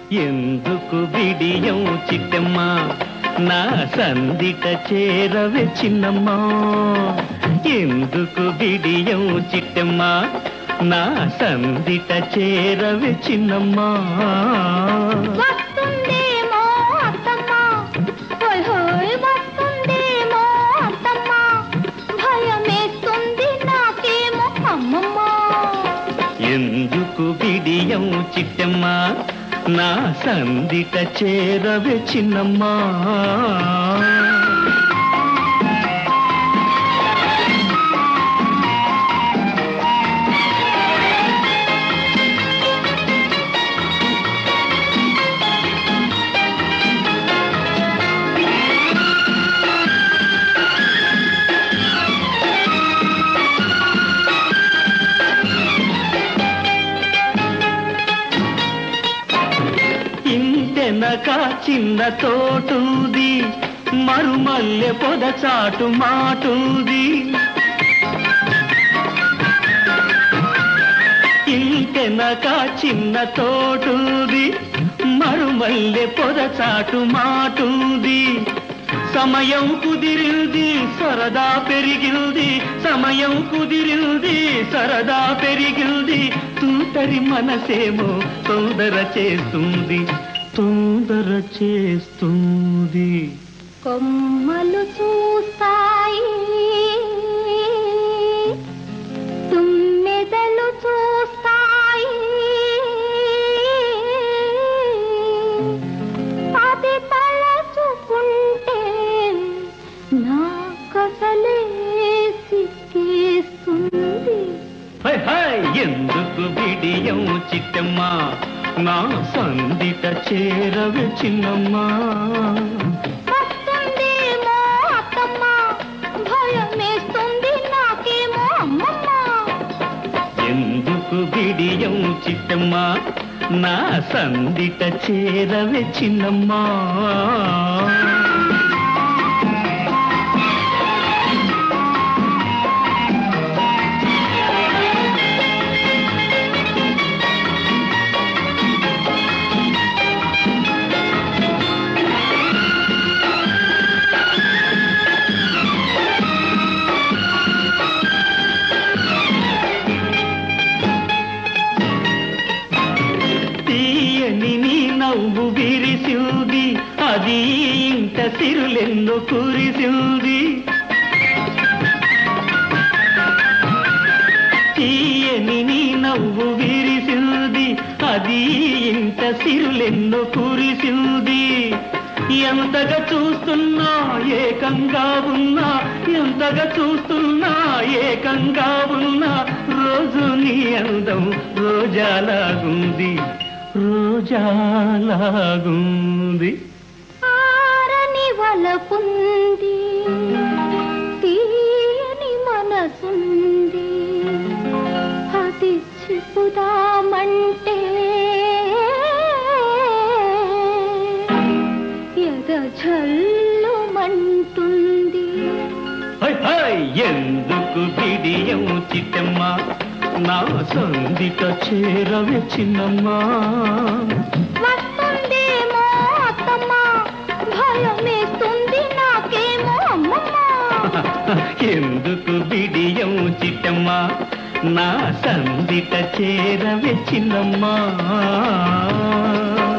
ఎందుకు బిడియం చిట్టమ్మ నా సందిట చేరవే చిన్నమ్మ ఎందుకు బిడియం చిట్టమ్మ నా సందిట చేరవే చిన్నమ్మ వస్తుందేమో అత్తమ్మ హోయ్ హోయ్ వస్తుందేమో అత్తమ్మ భయమేస్తుంది నాకేమో అమ్మమ్మ ఎందుకు బిడియం చిట్టమ్మ నా సందిట చేరవే చిన్నమ్మ ఇంటెనక చిన్న తోటుంది మరుమల్లె పొద చాటు మాటుంది ఇంటెనక చిన్న తోటుంది మరుమల్లె పొద చాటు మాటుంది సమయం కుదిరింది సరదా పెరిగింది సమయం కుదిరింది సరదా పెరిగింది తూటరి మనసేమో తొందర చేస్తుంది తొందర చేస్తుంది కొమ్మలు చూస్తాయి తుమ్మెదలు చూస్తాయి అది తలచుకుంటే నా కసలే సిక్కేస్తుంది హై హై ఎందుకు బిడియం చిట్టమ్మ నా సందిట చేరవే చిన్నమ్మా వస్తుందేమో అత్తమ్మ భయమేస్తుంది నాకేమో అమ్మమ్మ ఎందుకు బిడియం చిట్టమ్మా నా సందిట చేరవే చిన్నమ్మా తీయని నీ నవ్వు విరిసింది అది ఇంట సిరులెన్ను కురిసింది తీయని నీ నవ్వు విరిసింది అది ఇంట సిరులెన్ను కురిసింది ఎంతగా చూస్తున్నా ఏకంగా ఉన్నా ఎంతగా చూస్తున్నా ఏకంగా ఉన్నా రోజు నీ అందం రోజాలాగుంది రోజాలాగుంది ఆరని వలపుంది తీయని మనసుంది అది చెప్పుదామంటే ఎద జల్లుమంటుంది హై హై ఎందుకు బిడియం చిట్టమ్మ నా సందిట చేరవే చిన్నమ్మా వస్తుందేమో అత్తమ్మ భయమేస్తుంది నాకేమో అమ్మమ్మ ఎందుకు బిడియం చిట్టమ్మ నా సందిట చేరవే చిన్నమ్మా